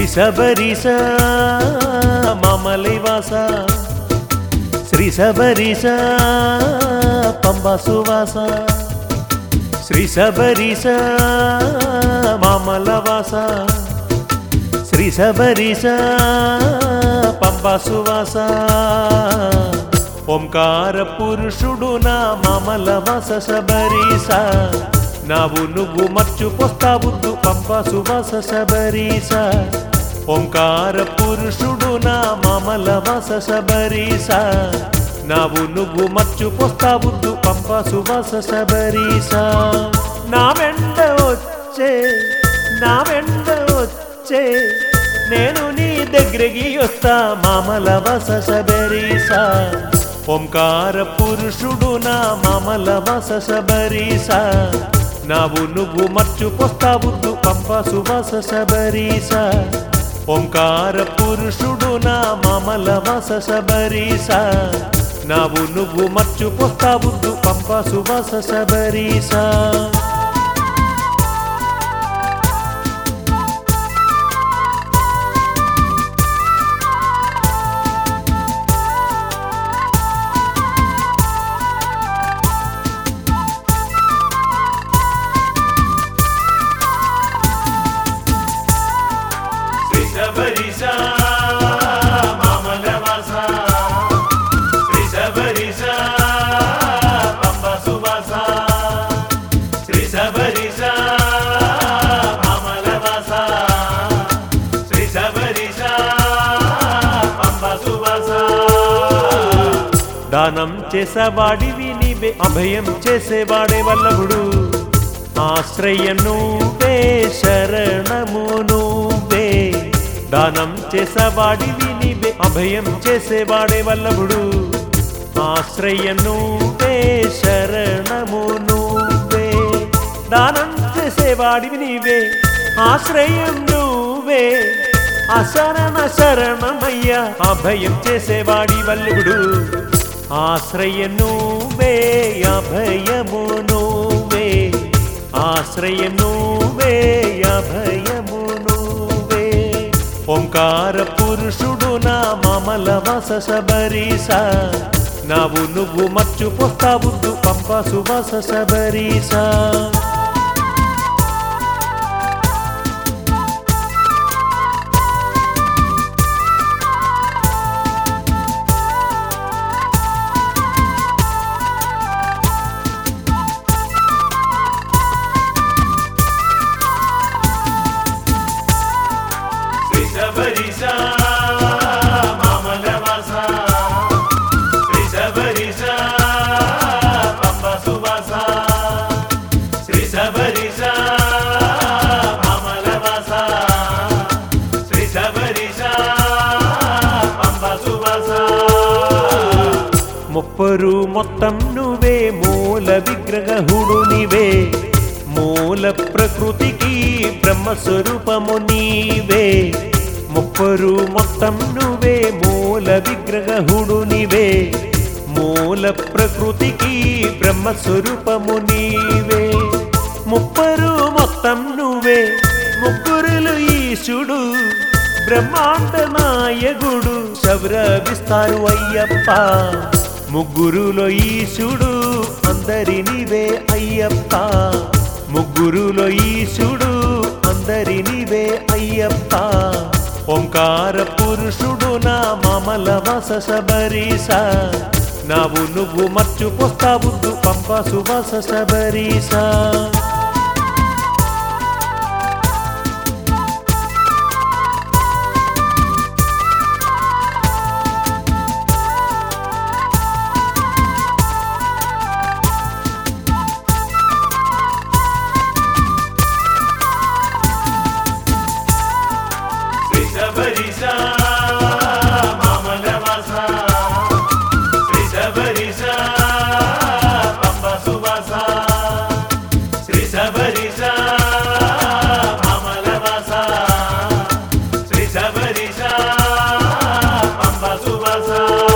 శబరిస మామలివాస శ్రీ శబరిస పంబా సువాస శ్రీ శబరిస మామలవాస శ్రీ శబరిస పంబా సువాస ఓంకార పురుషుడు నా మామలవాస శబరీస నావు నువ్వు మర్చిపోస్తావుద్దు పంబా సువాస శబరీస ఓంకార పురుషుడు నా మామలవాస శబరీస నావు నువ్వు మర్చిపోస్తావుద్దు పంబా సువాస శబరీస నా వెంట వచ్చే నా వెంట వచ్చే నేను నీ దగ్గరికి వస్తా మామల వస శబరీస ఓంకార పురుషుడు నా మామల వస శబరీస నావు నువ్వు మర్చిపోస్తావుద్దు పంప సువాస శబరీస ఓంకార పురుషుడు నా మామల వస శబరీస నావు నువ్వు మర్చిపోస్తావుద్దు పంప సువాస శబరీస శ్రీ శబరిస మామలవాస శ్రీ శబరిస పంబ సువాస శ్రీ శబరిస మామలవాస శ్రీ శబరిస పంబ సువాస దానం చేసేవాడివి నీవే అభయం చేసేవాడే వల్లభుడు ఆశ్రయ నువ్వే శరణము నువ్వే దానం చేసేవాడివి నీవే అభయం చేసేవాడే వల్లభుడు ఆశ్రయ నువ్వే శరణము నువ్వే దానం చేసేవాడివి నీవే ఆశ్రయం నువ్వే అశరణ శరణమయ్యా అభయం చేసేవాడి వల్లుడు ఆశ్రయ నువ్వే అభయము నువ్వే ఆశ్రయ నువ్వే అభయము నువ్వే ఓంకార పురుషుడు నా మమల వస శబరీస నావు నువ్వు మర్చిపోస్తావుద్దు పంప సువాస శబరీస శ్రీ శబరిస మామలవాస శ్రీ శబరిస పంబ సువాస శ్రీ శబరిస మామలవాస శ్రీ శబరిస పంబ సువాస ముప్పరు మొత్తం నువ్వే మూల విగ్రహుడు నీవే మూల ప్రకృతికి బ్రహ్మస్వరూపము నీవే ముప్పరు మొత్తం నువ్వే మూల విగ్రహుడు నీవే మూల ప్రకృతికి బ్రహ్మస్వరూపము నీవే ముప్పరు మొత్తం నువ్వే ముగ్గురులు ఈశుడు బ్రహ్మాండ నాయకుడు శౌర విస్తారు అయ్యప్ప ముగ్గురులో ఈశుడు అందరి నీవే అయ్యప్ప ముగ్గురులో ఈశుడు అందరి నీవే అయ్యప్ప ఓంకార పురుషుడు నా మమల వస శబరీస నావు నువ్వు మర్చిపోస్తావుద్దు పంప సువాస శబరీస శ్రీ శబరిస మామలవాస శ్రీ శబరిస పంబ సువాస శ్రీ శబరిస మామలవాస శ్రీ శబరిస పంబ సువాస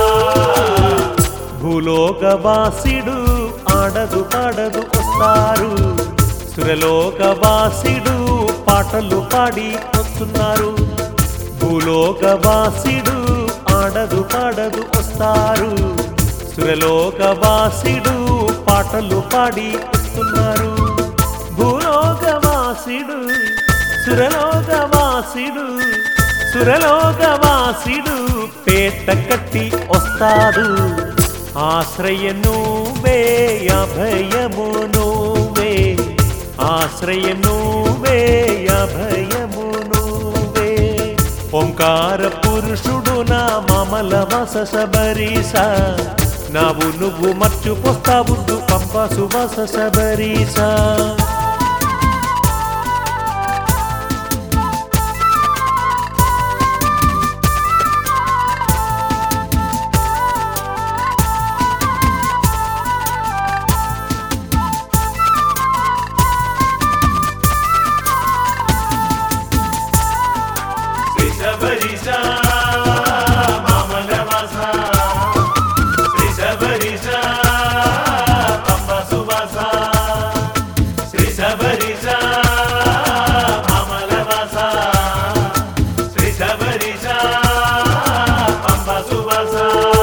భూలోకవాసిడు ఆడదు పాడదు వస్తారు సురలోకవాసిడు పాటలు పాడి వస్తున్నారు భూలోకవాసిడు ఆడదు పాడదు వస్తారు సురలోకవాసిడు పాటలు పాడి వస్తున్నారు భూలోకవాసిడు సురలోకవాసిడు సురలోకవాసిడు పేట కట్టి వస్తాడు ఆశ్రయ నువ్వే అభయము నువ్వే ఆశ్రయ నువ్వే అభయము నువ్వే ఓంకార పురుషుడు నా మమల వస శబరీస నావు నువ్వు మర్చిపోస్తావు పంప సువస శబరీస శ్రీ శబరీస మామల వాస శ్రీ శబరీస పంప సువాస శ్రీ శబరీస మామల వాస శ్రీ శబరీస పంప సువాస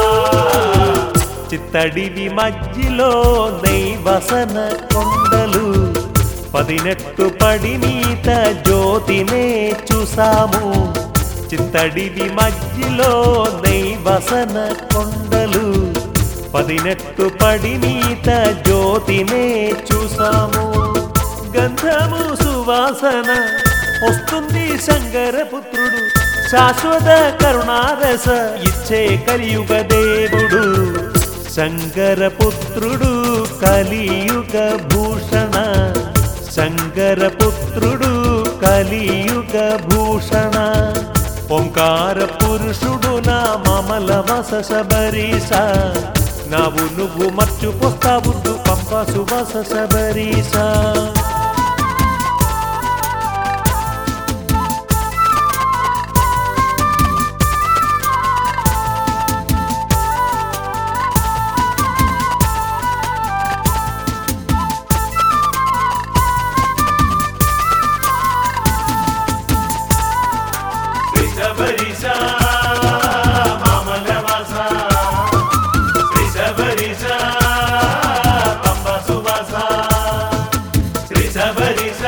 చిత్తడివి మధ్యలో నైవసన కొండలు పదినెట్టు పడినీత జ్యోతినే చూసాము చిత్తడివి మధ్యలో నైవసన కొండలు పదినెట్టు పడినీత జ్యోతినే చూసాము గంధము సువాసన వస్తుంది శంకరపుత్రుడు శాశ్వత కరుణారస ఇచ్చే కలియుగ దేవుడు శంకరపుత్రుడు కలియుగ భూషణ శంకరపుత్రుడు కలియుగ భూషణ ఓంకార పురుషుడు నా మమల వస శబరీస నావు నువ్వు మర్చిపోస్తావు పంప సువస శబరీస శ్రీ శబరీస మామల వాస శ్రీ శబరీస పంప సువాస శ్రీ శబరీస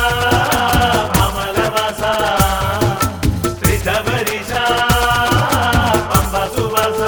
మామల వాస శ్రీ శబరీస పంప సువాస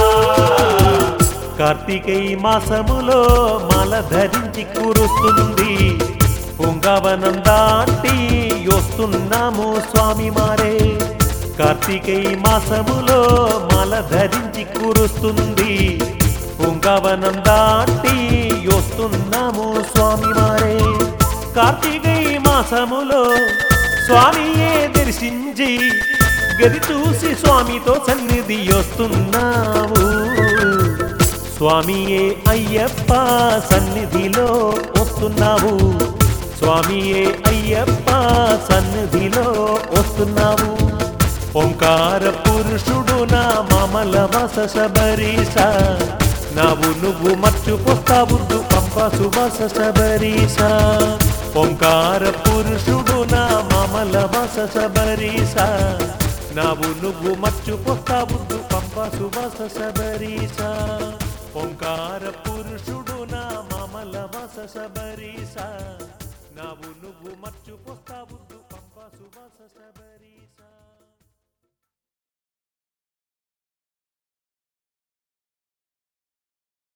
కార్తీకేయ మాసములో మాల ధరించి కురుస్తుంది పుంగవనం దాటి వస్తున్నాము స్వామి మారే కార్తీకేయ మాసములో మాల ధరించి కురుస్తుంది పుంగవనం దాటి వస్తున్నాము స్వామి మారే కార్తీకేయ మాసములో స్వామియే దర్శించి గది చూసి స్వామితో సన్నిధి వస్తున్నావు స్వామియే అయ్యప్ప సన్నిధిలో వస్తున్నావు స్వామియే అయ్యప్ప సన్నిధిలో వస్తున్నావు ఓంకార పురుషుడు నా మమల వస శబరీస నావు నువ్వు మర్చిపోస్తావు పంప సువస శబరీస ఓంకార పురుషుడు నా మమల వస శబరీస నావు నువ్వు మర్చిపోస్తావు పంప సువస శబరీస ఓంకార పురుషుడు నా మమల వస శబరీస నావు నువ్వు మర్చిపోస్తావు పంప సువస శబరీస